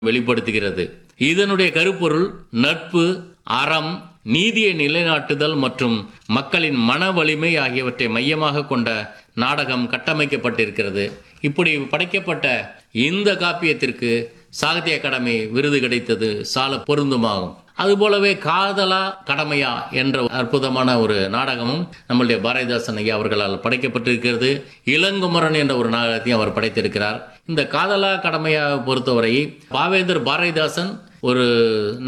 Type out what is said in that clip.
வெளிப்படுத்துகிறது இதனுடைய கருப்பொருள் நட்பு அறம் நீதியை நிலைநாட்டுதல் மற்றும் மக்களின் மன வலிமை ஆகியவற்றை மையமாக கொண்ட நாடகம் கட்டமைக்கப்பட்டிருக்கிறது இப்படி படைக்கப்பட்ட இந்த காப்பியத்திற்கு சாகித்ய அகாடமி விருது கிடைத்தது சால பொருந்துமாகும் அதுபோலவே காதலா கடமையா என்ற அற்புதமான ஒரு நாடகமும் நம்முடைய பாரதிதாசன் ஐயா அவர்களால் படைக்கப்பட்டிருக்கிறது இளங்குமரன் என்ற ஒரு நாடகத்தையும் அவர் படைத்திருக்கிறார் இந்த காதலா கடமையா பொறுத்தவரை பாவேந்தர் பாரதிதாசன் ஒரு